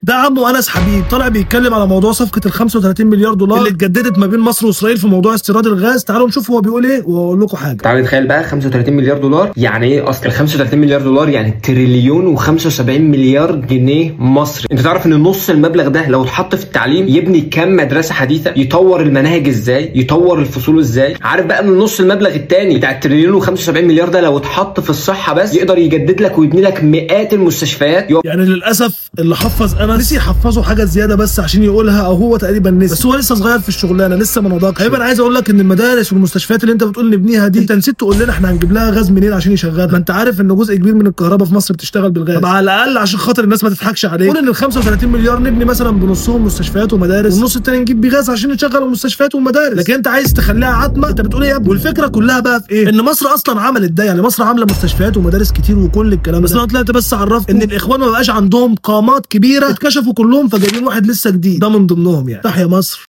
ده عمو انس حبيب طالع بيتكلم على موضوع صفقه ال 35 مليار دولار اللي اتجددت ما بين مصر واسرائيل في موضوع استيراد الغاز تعالوا نشوف هو بيقول ايه واقول لكم حاجه تعالوا نتخيل بقى 35 مليار دولار يعني ايه اصل ال 35 مليار دولار يعني تريليون و75 مليار جنيه مصري انت تعرف ان نص المبلغ ده لو اتحط في التعليم يبني كام مدرسه حديثه يطور المناهج ازاي يطور الفصول ازاي عارف بقى ان نص المبلغ التاني بتاع التريليون و75 مليار ده لو اتحط في الصحه بس يقدر يجدد لك ويبني لك مئات المستشفيات يعني للاسف اللي حفظ انس نسي يحفظه حاجه زياده بس عشان يقولها او هو تقريبا نسي بس هو لسه صغير في الشغلانه لسه ما نضجش هيبقى انا عايز اقول لك ان المدارس والمستشفيات اللي انت بتقول نبنيها دي انت نسيت تقول لنا احنا هنجيب لها غاز منين عشان يشغلها ما انت عارف ان جزء كبير من الكهرباء في مصر بتشتغل بالغاز طب على الاقل عشان خاطر الناس ما تضحكش عليك قول ان ال 35 مليار نبني مثلا بنصهم مستشفيات ومدارس والنص التاني نجيب بيه غاز عشان نشغل المستشفيات والمدارس لكن انت عايز تخليها عتمه انت بتقول ايه يا ابني والفكره كلها بقى في ايه ان مصر اصلا عملت ده يعني مصر عامله مستشفيات ومدارس كتير وكل الكلام ده بس انا طلعت بس عرفت ان الاخوان ما بقاش عندهم قامات كبيره اتكشفوا كلهم فجايبين واحد لسه جديد ده من ضمنهم يعني تحيا مصر